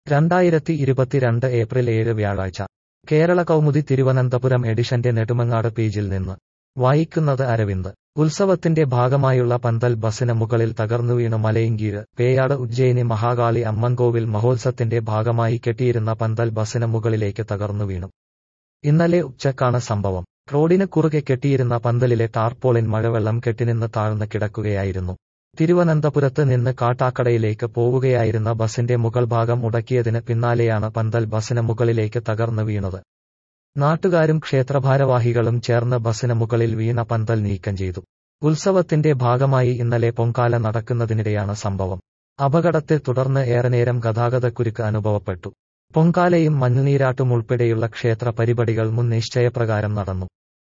രണ്ടായിരത്തി ഇരുപത്തിരണ്ട് ഏപ്രിൽ ഏഴ് വ്യാഴാഴ്ച കേരള കൗമുദി തിരുവനന്തപുരം എഡിഷന്റെ നെടുമങ്ങാട് പേജിൽ നിന്ന് വായിക്കുന്നത് അരവിന്ദ് ഉത്സവത്തിന്റെ ഭാഗമായുള്ള പന്തൽ ബസിന് മുകളിൽ തകർന്നു വീണു മലയങ്കീര് പേയാട് ഉജ്ജയിനി മഹാകാളി അമ്മൻകോവിൽ മഹോത്സവത്തിന്റെ ഭാഗമായി കെട്ടിയിരുന്ന പന്തൽ ബസിന് മുകളിലേക്ക് തകർന്നു വീണു ഇന്നലെ ഉച്ചക്കാണ് സംഭവം റോഡിന് കുറുകെ കെട്ടിയിരുന്ന പന്തലിലെ ടാർപോളിൻ മഴവെള്ളം കെട്ടിനിന്ന് താഴ്ന്ന് കിടക്കുകയായിരുന്നു തിരുവനന്തപുരത്ത് നിന്ന് കാട്ടാക്കടയിലേക്ക് പോവുകയായിരുന്ന ബസിന്റെ മുകൾ ഭാഗം ഉടക്കിയതിന് പിന്നാലെയാണ് പന്തൽ ബസിന് മുകളിലേക്ക് തകർന്നു വീണത് നാട്ടുകാരും ക്ഷേത്രഭാരവാഹികളും ചേർന്ന് ബസിന് മുകളിൽ വീണ പന്തൽ നീക്കം ചെയ്തു ഉത്സവത്തിന്റെ ഭാഗമായി ഇന്നലെ പൊങ്കാല നടക്കുന്നതിനിടെയാണ് സംഭവം അപകടത്തെ തുടർന്ന് ഏറെ നേരം ഗതാഗതക്കുരുക്ക് അനുഭവപ്പെട്ടു പൊങ്കാലയും മഞ്ഞുനീരാട്ടും ഉൾപ്പെടെയുള്ള ക്ഷേത്ര പരിപാടികൾ മുൻ നിശ്ചയപ്രകാരം നടന്നു